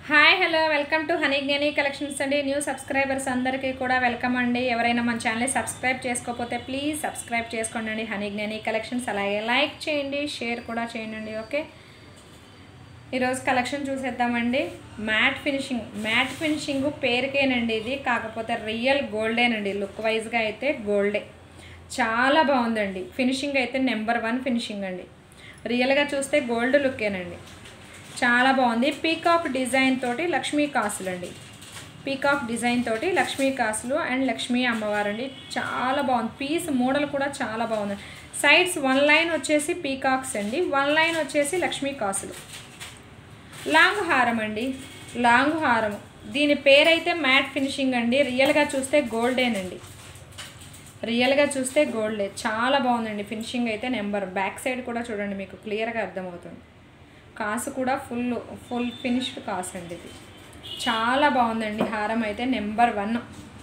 hi hello welcome to Honey Gnani collections అండి new subscribers అందరికీ కూడా వెల్కమ్ అండి ఎవరైనా మన ఛానల్ని సబ్స్క్రైబ్ చేసుకోకపోతే ప్లీజ్ సబ్స్క్రైబ్ చేసుకోండి అండి హనీ జ్ఞాని కలెక్షన్స్ అలాగే లైక్ చేయండి షేర్ కూడా చేయండి ఓకే ఈరోజు కలెక్షన్ చూసేద్దామండి మ్యాట్ ఫినిషింగ్ మ్యాట్ ఫినిషింగ్ పేరుకేనండి ఇది కాకపోతే రియల్ గోల్డేనండి లుక్ వైజ్గా అయితే గోల్డే చాలా బాగుందండి ఫినిషింగ్ అయితే నెంబర్ వన్ ఫినిషింగ్ అండి రియల్గా చూస్తే గోల్డ్ లుక్కేనండి చాలా బాగుంది పీకాక్ డిజైన్ తోటి లక్ష్మీ కాసులు అండి పీకాక్ డిజైన్ తోటి లక్ష్మీ కాసులు అండ్ లక్ష్మీ అమ్మవారు అండి చాలా బాగుంది పీస్ మోడల్ కూడా చాలా బాగుంది సైడ్స్ వన్ లైన్ వచ్చేసి పీకాక్స్ అండి వన్ లైన్ వచ్చేసి లక్ష్మీ కాసులు లాంగ్ హారం అండి లాంగ్ హారం దీని పేరైతే మ్యాట్ ఫినిషింగ్ అండి రియల్గా చూస్తే గోల్డేనండి రియల్గా చూస్తే గోల్డే చాలా బాగుందండి ఫినిషింగ్ అయితే నెంబర్ బ్యాక్ సైడ్ కూడా చూడండి మీకు క్లియర్గా అర్థమవుతుంది కాసు కూడా ఫుల్ ఫుల్ ఫినిష్డ్ కాసు అండి ఇది చాలా బాగుందండి హారం అయితే నెంబర్ వన్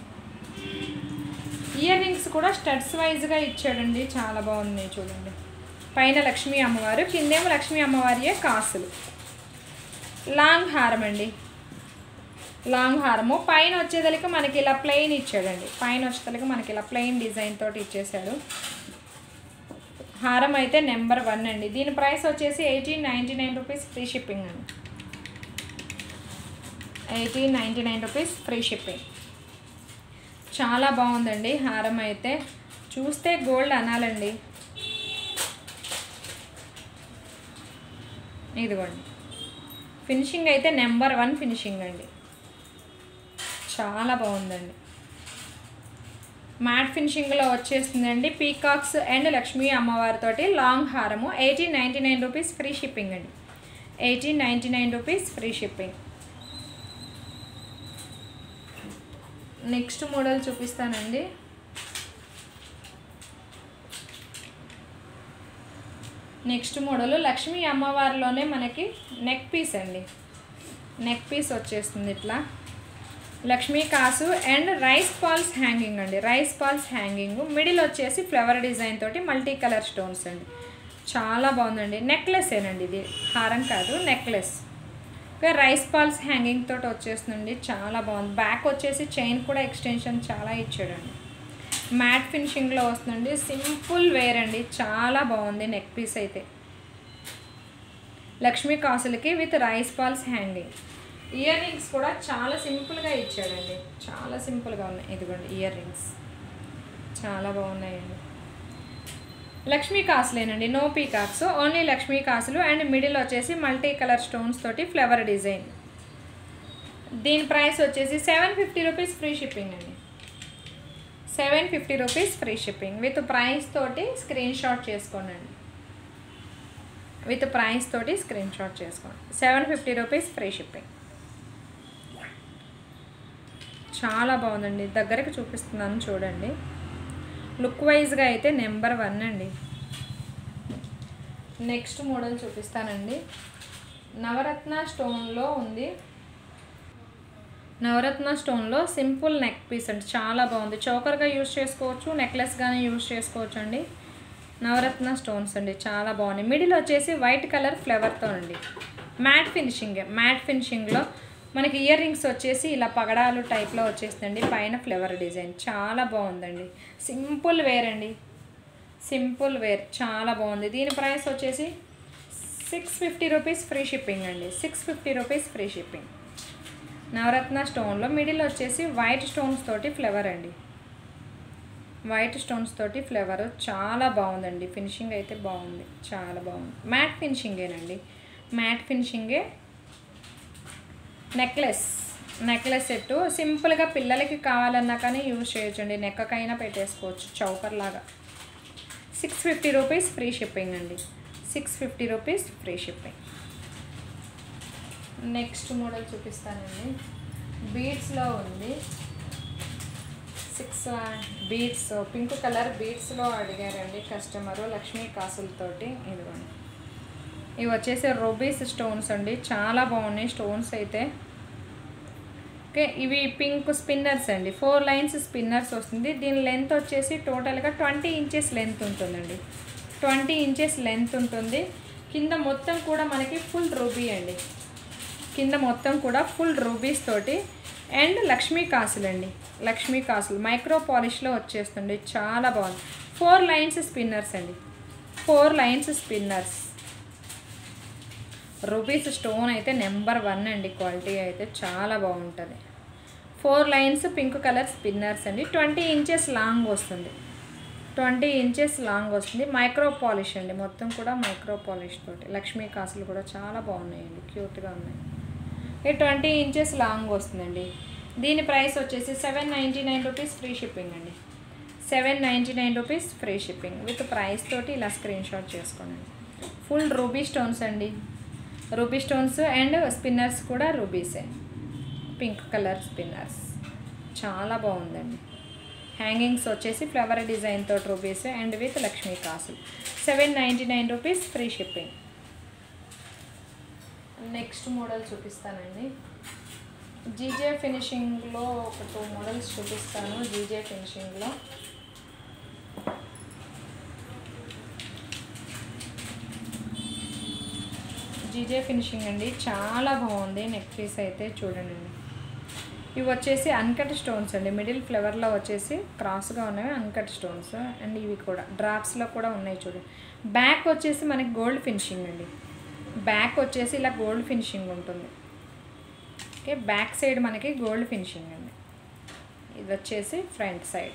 ఇయర్ రింగ్స్ కూడా స్టడ్స్ వైజ్గా ఇచ్చాడండి చాలా బాగున్నాయి చూడండి పైన లక్ష్మీ అమ్మవారు కిందేమో లక్ష్మీ అమ్మవారియే కాసులు లాంగ్ హారం అండి లాంగ్ హారము పైన వచ్చేదలికి మనకి ఇలా ప్లెయిన్ ఇచ్చాడండి పైన వచ్చేదలికి మనకి ఇలా ప్లెయిన్ డిజైన్ తోటి ఇచ్చేసాడు హారం అయితే నెంబర్ వన్ అండి దీని ప్రైస్ వచ్చేసి eighteen ninety nine rupees free shipping అండి eighteen ninety nine rupees free shipping చాలా బాగుందండి హారం అయితే చూస్తే గోల్డ్ అనాలండి ఇదిగోండి ఫినిషింగ్ అయితే నెంబర్ వన్ ఫినిషింగ్ అండి చాలా బాగుందండి మ్యాట్ ఫినిషింగ్లో వచ్చేస్తుందండి పీకాక్స్ అండ్ లక్ష్మీ అమ్మవారితోటి లాంగ్ హారము eighteen ninety nine rupees free shipping అండి eighteen ninety nine rupees free shipping next model చూపిస్తానండి నెక్స్ట్ మోడల్ లక్ష్మీ అమ్మవారిలోనే మనకి నెక్ పీస్ అండి నెక్ పీస్ వచ్చేస్తుంది ఇట్లా లక్ష్మీ కాసు అండ్ రైస్ పాల్స్ హ్యాంగింగ్ అండి రైస్ పాల్స్ హ్యాంగింగ్ మిడిల్ వచ్చేసి ఫ్లవర్ డిజైన్ తోటి మల్టీ కలర్ స్టోన్స్ అండి చాలా బాగుందండి నెక్లెస్ ఏనండి ఇది హారం కాదు necklace okay rice pearls hanging తోటి వచ్చేస్తుందండి చాలా బాగుంది బ్యాక్ వచ్చేసి చైన్ కూడా ఎక్స్టెన్షన్ చాలా ఇచ్చాడండి మ్యాట్ ఫినిషింగ్లో వస్తుందండి సింపుల్ వేర్ అండి చాలా బాగుంది నెక్ పీస్ అయితే లక్ష్మీ కాసులకి with rice pearls hanging earrings కూడా చాలా సింపుల్గా ఇచ్చాడండి చాలా సింపుల్గా ఉన్నాయి ఇదిగోండి ఇయర్ రింగ్స్ చాలా బాగున్నాయండి లక్ష్మీ కాసులేనండి నో పీకాక్స్ ఓన్లీ లక్ష్మీ కాసులు అండ్ మిడిల్ వచ్చేసి మల్టీ కలర్ స్టోన్స్ తోటి ఫ్లవర్ డిజైన్ దీని ప్రైస్ వచ్చేసి seven fifty rupees free shipping అండి seven fifty rupees free shipping with price తోటి స్క్రీన్ షాట్ చేసుకోండి విత్ ప్రైస్ తోటి స్క్రీన్ షాట్ చేసుకోండి seven fifty rupees free shipping చాలా బాగుందండి దగ్గరికి చూపిస్తున్నాను చూడండి లుక్ వైజ్గా అయితే నెంబర్ వన్ అండి నెక్స్ట్ మోడల్ చూపిస్తానండి నవరత్న స్టోన్లో ఉంది నవరత్న స్టోన్లో సింపుల్ నెక్ పీస్ అండి చాలా బాగుంది చోకర్గా యూజ్ చేసుకోవచ్చు నెక్లెస్గానే యూజ్ చేసుకోవచ్చు అండి నవరత్న స్టోన్స్ అండి చాలా బాగున్నాయి మిడిల్ వచ్చేసి వైట్ కలర్ ఫ్లవర్తో అండి మ్యాట్ ఫినిషింగ్ మ్యాట్ ఫినిషింగ్లో మనకి ఇయర్ రింగ్స్ వచ్చేసి ఇలా పగడాలు టైప్లో వచ్చేస్తుందండి పైన ఫ్లవర్ డిజైన్ చాలా బాగుందండి సింపుల్ వేర్ అండి సింపుల్ వేర్ చాలా బాగుంది దీని ప్రైస్ వచ్చేసి six fifty rupees free shipping అండి six fifty rupees free shipping నవరత్న స్టోన్లో మిడిల్ వచ్చేసి వైట్ స్టోన్స్ తోటి ఫ్లవర్ అండి వైట్ స్టోన్స్ తోటి ఫ్లవర్ చాలా బాగుందండి ఫినిషింగ్ అయితే బాగుంది చాలా బాగుంది మ్యాట్ ఫినిషింగేనండి మ్యాట్ ఫినిషింగే నెక్లెస్ నెక్లెస్ సెట్ సింపుల్గా పిల్లలకి కావాలన్నా కానీ యూజ్ చేయొచ్చండి నెక్కకైనా పెట్టేసుకోవచ్చు చౌకర్ లాగా six fifty rupees free shipping అండి six fifty rupees free shipping next model చూపిస్తానండి బీడ్స్లో ఉంది సిక్స్ బీడ్స్ పింక్ కలర్ బీడ్స్లో అడిగారండి కస్టమరు లక్ష్మీ కాసులతోటి ఇదిగోండి ఇవి వచ్చేసి రొబీస్ స్టోన్స్ అండి చాలా బాగున్నాయి స్టోన్స్ అయితే ఓకే ఇవి పింక్ స్పిన్నర్స్ అండి ఫోర్ లైన్స్ స్పిన్నర్స్ వస్తుంది దీని లెంత్ వచ్చేసి టోటల్గా ట్వంటీ ఇంచెస్ లెంత్ ఉంటుందండి ట్వంటీ ఇంచెస్ లెంత్ ఉంటుంది కింద మొత్తం కూడా మనకి ఫుల్ రూబీ అండి కింద మొత్తం కూడా ఫుల్ రూబీస్ తోటి అండ్ లక్ష్మీ కాసులు అండి లక్ష్మీ కాసులు మైక్రో పాలిష్లో వచ్చేస్తుంది చాలా బాగుంది ఫోర్ లైన్స్ స్పిన్నర్స్ అండి four lines spinners rubies stone అయితే నెంబర్ వన్ అండి క్వాలిటీ అయితే చాలా బాగుంటుంది four lines pink colour spinners అండి ట్వంటీ ఇంచెస్ లాంగ్ వస్తుంది ట్వంటీ ఇంచెస్ లాంగ్ వస్తుంది మైక్రో పాలిష్ అండి మొత్తం కూడా మైక్రో పాలిష్ తోటి లక్ష్మీ కాసులు కూడా చాలా బాగున్నాయండి క్యూట్గా ఉన్నాయి ఇది ట్వంటీ ఇంచెస్ లాంగ్ వస్తుందండి దీని ప్రైస్ వచ్చేసి seven ninety nine rupees free shipping అండి seven ninety nine rupees free shipping with price తోటి ఇలా స్క్రీన్ షాట్ చేసుకోండి ఫుల్ రూబీ స్టోన్స్ అండి రూబీ స్టోన్స్ అండ్ స్పిన్నర్స్ కూడా రూబీసే పింక్ కలర్ స్పిన్నర్స్ చాలా బాగుందండి హ్యాంగింగ్స్ వచ్చేసి ఫ్లవర్ డిజైన్ తోటి రూపీస్ అండ్ విత్ లక్ష్మీ కాసులు seven ninety nine rupees free shipping next model చూపిస్తానండి జీజే ఫినిషింగ్లో ఒక టూ మోడల్స్ చూపిస్తాను జీజే ఫినిషింగ్లో జీజే ఫినిషింగ్ అండి చాలా బాగుంది నెక్ పీస్ అయితే చూడండి ఇవి వచ్చేసి అన్కట్ స్టోన్స్ అండి మిడిల్ ఫ్లవర్లో వచ్చేసి క్రాస్గా ఉన్నవి అన్కట్ స్టోన్స్ అండ్ ఇవి కూడా డ్రాప్స్లో కూడా ఉన్నాయి చూడండి బ్యాక్ వచ్చేసి మనకి గోల్డ్ ఫినిషింగ్ అండి బ్యాక్ వచ్చేసి ఇలా గోల్డ్ ఫినిషింగ్ ఉంటుంది ఓకే బ్యాక్ సైడ్ మనకి గోల్డ్ ఫినిషింగ్ అండి ఇది వచ్చేసి ఫ్రంట్ సైడ్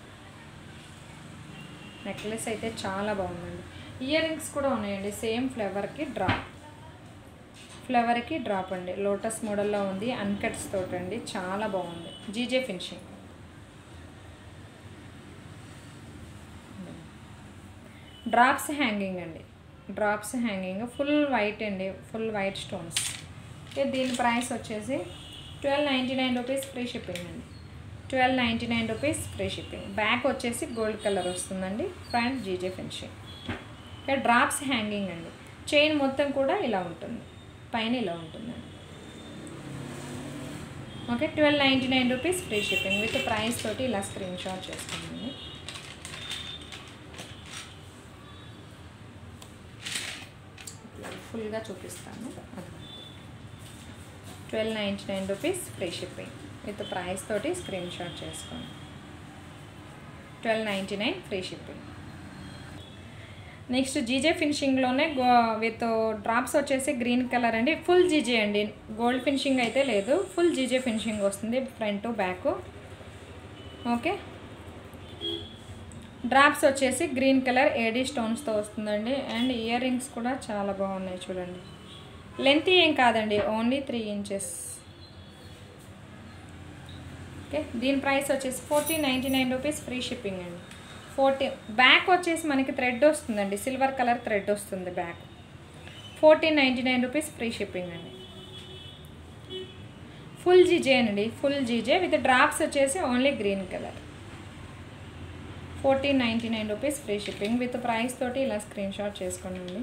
నెక్లెస్ అయితే చాలా బాగుందండి ఇయర్ రింగ్స్ కూడా ఉన్నాయండి సేమ్ ఫ్లవర్కి డ్రాప్ ఫ్లవర్కి డ్రాప్ అండి లోటస్ మోడల్లో ఉంది అన్కట్స్ తోటి అండి చాలా బాగుంది జీజే ఫినిషింగ్ డ్రాప్స్ హ్యాంగింగ్ అండి డ్రాప్స్ హ్యాంగింగ్ ఫుల్ వైట్ అండి ఫుల్ వైట్ స్టోన్స్ ఓకే దీని ప్రైస్ వచ్చేసి twelve ninety nine rupees free shipping అండి twelve ninety nine rupees free shipping back వచ్చేసి గోల్డ్ కలర్ వస్తుందండి front GJ finishing okay drops hanging అండి chain మొత్తం కూడా ఇలా ఉంటుంది పైన ఇలా ఉంటుందండి okay twelve ninety nine rupees free shipping with price తోటి ఇలా స్క్రీన్ షాట్ చేసుకోండి ఫుల్గా చూపిస్తాను twelve ninety nine rupees free shipping with price తోటి స్క్రీన్ షాట్ చేసుకోండి twelve ninety nine free shipping next GJ ఫినిషింగ్లోనే గో విత్ డ్రాప్స్ వచ్చేసి green colour అండి ఫుల్ జీజే అండి గోల్డ్ ఫినిషింగ్ అయితే లేదు ఫుల్ జీజే ఫినిషింగ్ వస్తుంది ఫ్రంట్ బ్యాక్ ఓకే డ్రాప్స్ వచ్చేసి గ్రీన్ కలర్ ఏడీ స్టోన్స్తో వస్తుందండి అండ్ ఇయర్ రింగ్స్ కూడా చాలా బాగున్నాయి చూడండి లెంత్ ఏం కాదండి ఓన్లీ త్రీ ఇంచెస్ ఓకే దీని ప్రైస్ వచ్చేసి fourteen ninety nine rupees free shipping అండి ఫోర్టీ బ్యాక్ వచ్చేసి మనకి థ్రెడ్ వస్తుందండి సిల్వర్ కలర్ థ్రెడ్ వస్తుంది back fourteen ninety nine rupees free shipping అండి ఫుల్ జీజే అండి ఫుల్ జీజే విత్ డ్రాప్స్ వచ్చేసి only green colour fourteen ninety nine rupees free shipping with price తోటి ఇలా స్క్రీన్ షాట్ చేసుకోండి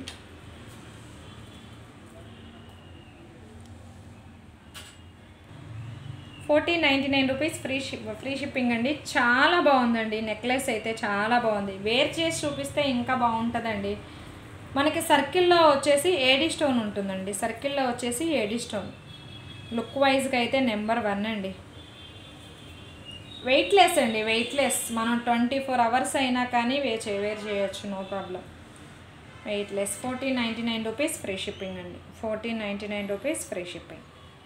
fourteen ninety nine rupees free ship free shipping అండి చాలా బాగుందండి necklace అయితే చాలా బాగుంది వేర్ చేసి చూపిస్తే ఇంకా బాగుంటుందండి మనకి సర్కిల్లో వచ్చేసి ఏడీ స్టోన్ ఉంటుందండి సర్కిల్లో వచ్చేసి ఏడీ స్టోన్ లుక్ వైజ్గా అయితే నెంబర్ వన్ అండి వెయిట్లెస్ అండి వెయిట్లెస్ మనం ట్వంటీ ఫోర్ అవర్స్ అయినా కానీ వే చే వేర్ చేయొచ్చు no problem weightless fourteen ninety nine rupees free shipping అండి fourteen ninety nine rupees free shipping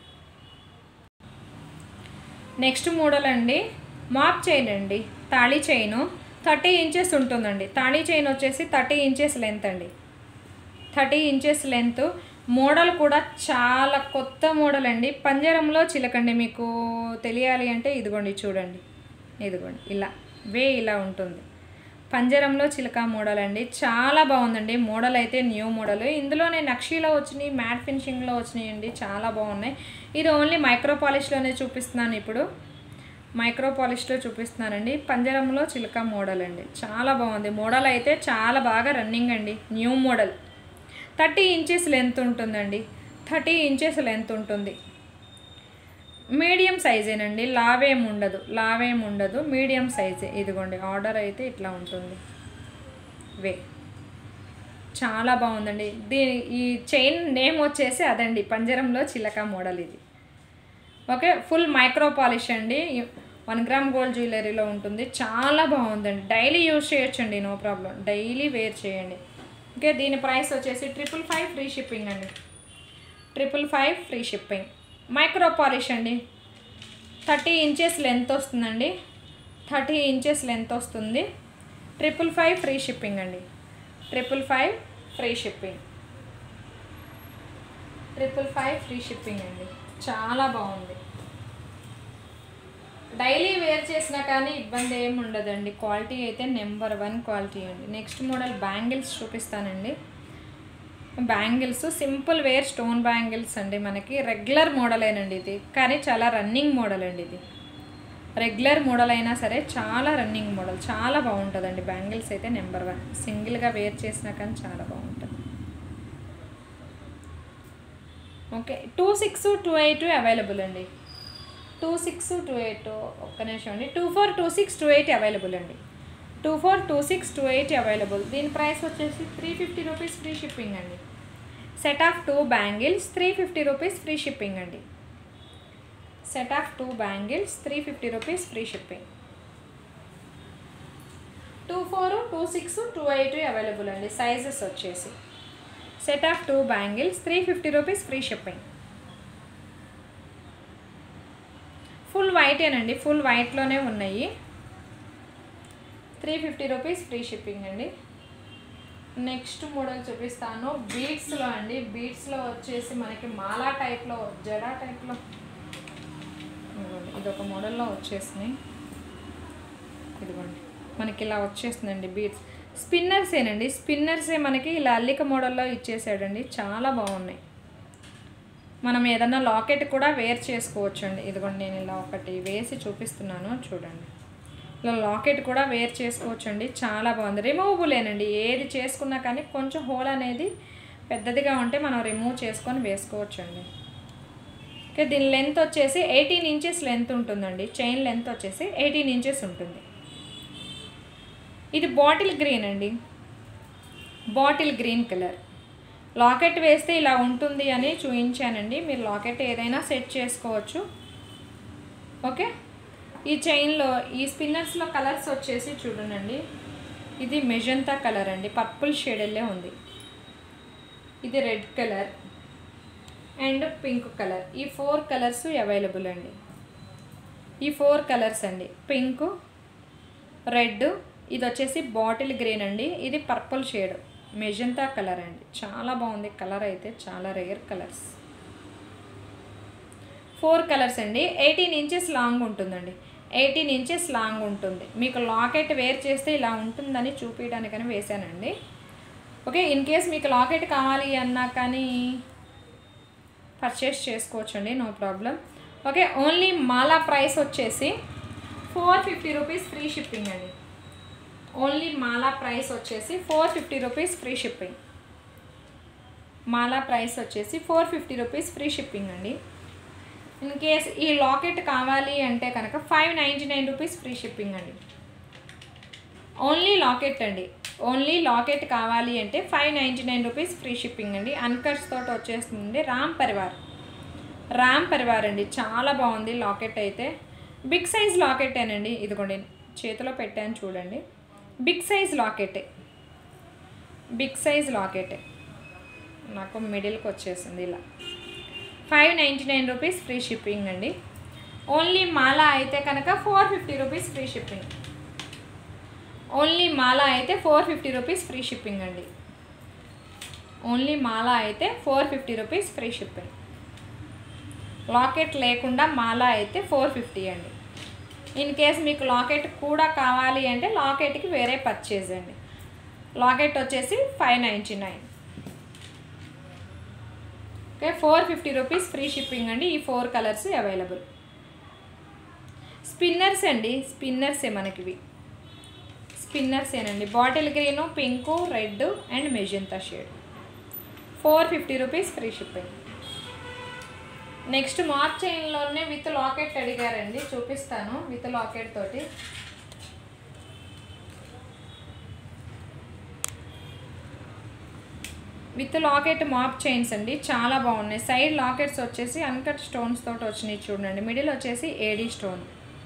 next model అండి మాప్ చైన్ అండి తాళీ చైను థర్టీ ఇంచెస్ ఉంటుందండి తాళీ చైన్ వచ్చేసి థర్టీ ఇంచెస్ లెంత్ అండి థర్టీ ఇంచెస్ లెంత్ మోడల్ కూడా చాలా కొత్త మోడల్ అండి పంజరంలో చిలకండి మీకు తెలియాలి అంటే ఇదిగోండి చూడండి ఇదిగోండి ఇలా వే ఇలా ఉంటుంది పంజరంలో చిలక మోడల్ అండి చాలా బాగుందండి మోడల్ అయితే న్యూ మోడల్ ఇందులోనే నక్షీలో వచ్చినాయి మ్యాట్ ఫినిషింగ్లో వచ్చినాయండి చాలా బాగున్నాయి ఇది ఓన్లీ మైక్రో పాలిష్లోనే చూపిస్తున్నాను ఇప్పుడు మైక్రో పాలిష్లో చూపిస్తున్నానండి పంజరంలో చిలక మోడల్ అండి చాలా బాగుంది మోడల్ అయితే చాలా బాగా రన్నింగ్ అండి new model thirty inches length ఉంటుందండి థర్టీ ఇంచెస్ లెంత్ ఉంటుంది మీడియం సైజేనండి లావేం ఉండదు లావేం ఉండదు మీడియం సైజే ఇదిగోండి ఆర్డర్ అయితే ఇట్లా ఉంటుంది వే చాలా బాగుందండి దీని ఈ చైన్ నేమ్ వచ్చేసి అదండి పంజరంలో చిలక మోడల్ ఇది ఓకే ఫుల్ మైక్రో పాలిష్ అండి వన్ గ్రామ్ గోల్డ్ జ్యువెలరీలో ఉంటుంది చాలా బాగుందండి డైలీ యూజ్ చేయొచ్చండి నో ప్రాబ్లం డైలీ వేర్ చేయండి ఓకే దీని ప్రైస్ వచ్చేసి ట్రిపుల్ ఫైవ్ ఫ్రీ షిప్పింగ్ అండి triple five free shipping micro polish అండి థర్టీ ఇంచెస్ లెంత్ వస్తుందండి థర్టీ ఇంచెస్ లెంత్ వస్తుంది ట్రిపుల్ ఫైవ్ ఫ్రీ షిప్పింగ్ అండి triple five free shipping triple five free shipping అండి చాలా బాగుంది డైలీ వేర్ చేసినా కానీ ఇబ్బంది ఏమి ఉండదండి క్వాలిటీ అయితే నెంబర్ వన్ క్వాలిటీ అండి నెక్స్ట్ మోడల్ బ్యాంగిల్స్ చూపిస్తానండి bangles simple wear stone bangles అండి మనకి రెగ్యులర్ మోడలేనండి ఇది కానీ చాలా రన్నింగ్ మోడల్ అండి ఇది రెగ్యులర్ మోడల్ అయినా సరే చాలా రన్నింగ్ మోడల్ చాలా బాగుంటుందండి బ్యాంగిల్స్ అయితే నెంబర్ వన్ సింగిల్గా వేర్ చేసినా కానీ చాలా బాగుంటుంది okay two six two eight available అండి టూ సిక్స్ టూ ఎయిట్ ఒక్క నిమిషం అండి two four two six two eight available అండి two four two six two eight available దీని ప్రైస్ వచ్చేసి three fifty rupees free shipping అండి set of two bangles three fifty rupees free shipping అండి set of two bangles three fifty rupees free shipping two four two six two eight available అండి sizes వచ్చేసి set of two bangles three fifty rupees free shipping full వైటేనండి full వైట్లోనే ఉన్నాయి three fifty rupees free shipping అండి next model చూపిస్తాను బీడ్స్లో అండి బీడ్స్లో వచ్చేసి మనకి మాలా టైప్లో జడా టైప్లో ఇదిగోండి ఇది ఒక మోడల్లో వచ్చేసినాయి ఇదిగోండి మనకి ఇలా వచ్చేస్తుందండి బీడ్స్ స్పిన్నర్సేనండి స్పిన్నర్సే మనకి ఇలా అల్లిక మోడల్లో ఇచ్చేసాడండి చాలా బాగున్నాయి మనం ఏదన్నా లాకెట్ కూడా వేర్ చేసుకోవచ్చు అండి ఇదిగోండి నేను ఇలా ఒకటి వేసి చూపిస్తున్నాను చూడండి ఇలా లాకెట్ కూడా వేర్ చేసుకోవచ్చు అండి చాలా బాగుంది రిమూవబులేనండి ఏది చేసుకున్నా కానీ కొంచెం హోల్ అనేది పెద్దదిగా ఉంటే మనం రిమూవ్ చేసుకొని వేసుకోవచ్చు అండి ఓకే దీని లెంత్ వచ్చేసి ఎయిటీన్ ఇంచెస్ లెంత్ ఉంటుందండి చైన్ లెంత్ వచ్చేసి ఎయిటీన్ ఇంచెస్ ఉంటుంది ఇది బాటిల్ గ్రీన్ అండి బాటిల్ గ్రీన్ కలర్ లాకెట్ వేస్తే ఇలా ఉంటుంది అని చూపించానండి మీరు లాకెట్ ఏదైనా సెట్ చేసుకోవచ్చు ఓకే ఈ చైన్లో ఈ స్పిన్నర్స్లో కలర్స్ వచ్చేసి చూడండి ఇది మెజంతా కలర్ అండి పర్పుల్ షేడల్లే ఉంది ఇది red colour and pink colour ఈ ఫోర్ కలర్స్ అవైలబుల్ అండి ఈ ఫోర్ కలర్స్ అండి పింక్ రెడ్ ఇది వచ్చేసి బాటిల్ గ్రీన్ అండి ఇది పర్పుల్ షేడ్ మెజంతా కలర్ అండి చాలా బాగుంది కలర్ అయితే చాలా రేర్ కలర్స్ ఫోర్ కలర్స్ అండి ఎయిటీన్ ఇంచెస్ లాంగ్ ఉంటుందండి ఎయిటీన్ ఇంచెస్ లాంగ్ ఉంటుంది మీకు లాకెట్ వేర్ చేస్తే ఇలా ఉంటుందని చూపించడానికని వేశానండి ఓకే ఇన్ కేస్ మీకు లాకెట్ కావాలి అన్నా కానీ పర్చేస్ చేసుకోవచ్చండి నో ప్రాబ్లం ఓకే ఓన్లీ మాలా ప్రైస్ వచ్చేసి four fifty rupees free shipping అండి ఓన్లీ మాలా ప్రైస్ వచ్చేసి four fifty rupees free shipping మాలా ప్రైస్ వచ్చేసి four fifty rupees free shipping అండి ఇన్ కేస్ ఈ లాకెట్ కావాలి అంటే కనుక five ninety nine rupees free shipping అండి ఓన్లీ లాకెట్ అండి ఓన్లీ లాకెట్ కావాలి అంటే five ninety nine rupees free shipping అండి అన్కట్స్ తోటి వచ్చేస్తుంది రామ్ పరివార్ రామ్ పరివార్ అండి చాలా బాగుంది లాకెట్ అయితే బిగ్ సైజ్ లాకెట్టేనండి ఇదిగోండి చేతిలో పెట్టాను చూడండి బిగ్ సైజ్ లాకెటే బిగ్ సైజ్ లాకెటే నాకు మిడిల్కి వచ్చేసింది ఇలా five ninety nine rupees free shipping అండి ఓన్లీ మాలా అయితే కనుక four fifty rupees free shipping only మాలా అయితే four fifty rupees free shipping అండి ఓన్లీ మాలా అయితే four fifty rupees free shipping locket లేకుండా మాలా అయితే ఫోర్ ఫిఫ్టీ అండి ఇన్ కేస్ మీకు లాకెట్ కూడా కావాలి అంటే లాకెట్కి వేరే పర్చేజ్ అండి లాకెట్ వచ్చేసి five ninety nine okay four fifty rupees free shipping అండి ఈ ఫోర్ కలర్స్ అవైలబుల్ స్పిన్నర్స్ అండి స్పిన్నర్సే మనకివి స్పిన్నర్సేనండి bottle green pink red and magenta shade four fifty rupees free shipping next mark చైన్లోనే విత్ లాకెట్ అడిగారండి చూపిస్తాను విత్ లాకెట్ తోటి విత్ లాకెట్ మాప్ చైన్స్ అండి చాలా బాగున్నాయి సైడ్ లాకెట్స్ వచ్చేసి అన్కట్ స్టోన్స్ తోటి వచ్చినాయి చూడండి మిడిల్ వచ్చేసి ఏడీ స్టోన్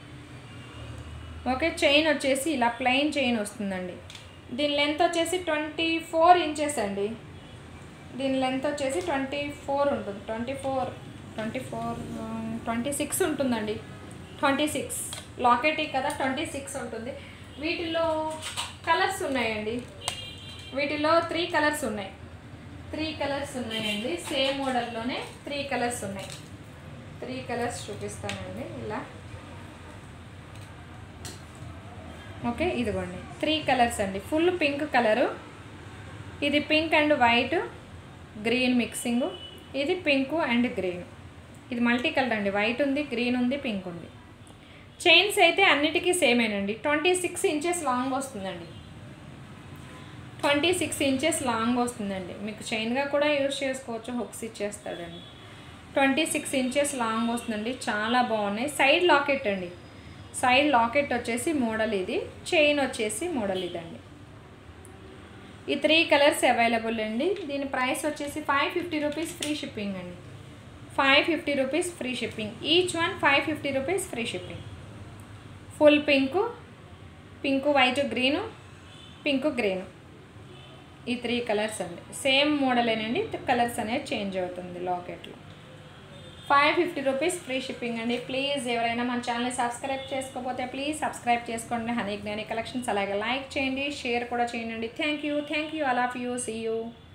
ఓకే చైన్ వచ్చేసి ఇలా ప్లెయిన్ చైన్ వస్తుందండి దీని లెంత్ వచ్చేసి ట్వంటీ ఫోర్ ఇంచెస్ అండి దీని లెంత్ వచ్చేసి ట్వంటీ ఫోర్ ఉంటుంది twenty four twenty four twenty six ఉంటుందండి ట్వంటీ సిక్స్ లాకెట్ కదా ట్వంటీ సిక్స్ ఉంటుంది వీటిలో కలర్స్ ఉన్నాయండి వీటిలో త్రీ కలర్స్ ఉన్నాయి త్రీ కలర్స్ ఉన్నాయండి సేమ్ మోడల్లోనే త్రీ కలర్స్ ఉన్నాయి త్రీ కలర్స్ చూపిస్తానండి ఇలా ఓకే ఇదిగోండి త్రీ కలర్స్ అండి ఫుల్ పింక్ కలరు ఇది pink and white green mixing ఇది పింక్ అండ్ గ్రీన్ ఇది మల్టీ కలర్ అండి వైట్ ఉంది గ్రీన్ ఉంది పింక్ ఉంది చైన్స్ అయితే అన్నిటికీ సేమేనండి ట్వంటీ సిక్స్ ఇంచెస్ లాంగ్ వస్తుందండి ట్వంటీ సిక్స్ ఇంచెస్ లాంగ్ వస్తుందండి మీకు చైన్గా కూడా యూజ్ చేసుకోవచ్చు హుక్స్ ఇచ్చేస్తాడండి ట్వంటీ సిక్స్ ఇంచెస్ లాంగ్ వస్తుందండి చాలా బాగున్నాయి సైడ్ లాకెట్ అండి సైడ్ లాకెట్ వచ్చేసి మోడల్ ఇది చైన్ వచ్చేసి మోడల్ ఇదండి ఈ త్రీ కలర్స్ అవైలబుల్ అండి దీని ప్రైస్ వచ్చేసి five fifty rupees free shipping అండి five fifty rupees free shipping each one five fifty rupees free shipping full pink pink white green pink green ఈ three colours అండి same మోడలేనండి colours అనేది change అవుతుంది లాకెట్లో five fifty rupees free shipping అండి please ఎవరైనా మన ఛానల్ని సబ్స్క్రైబ్ చేసుకోకపోతే ప్లీజ్ సబ్స్క్రైబ్ చేసుకోండి హనీ జ్ఞాని కలెక్షన్స్ అలాగే లైక్ చేయండి షేర్ కూడా చేయండి thank you thank you all of you see you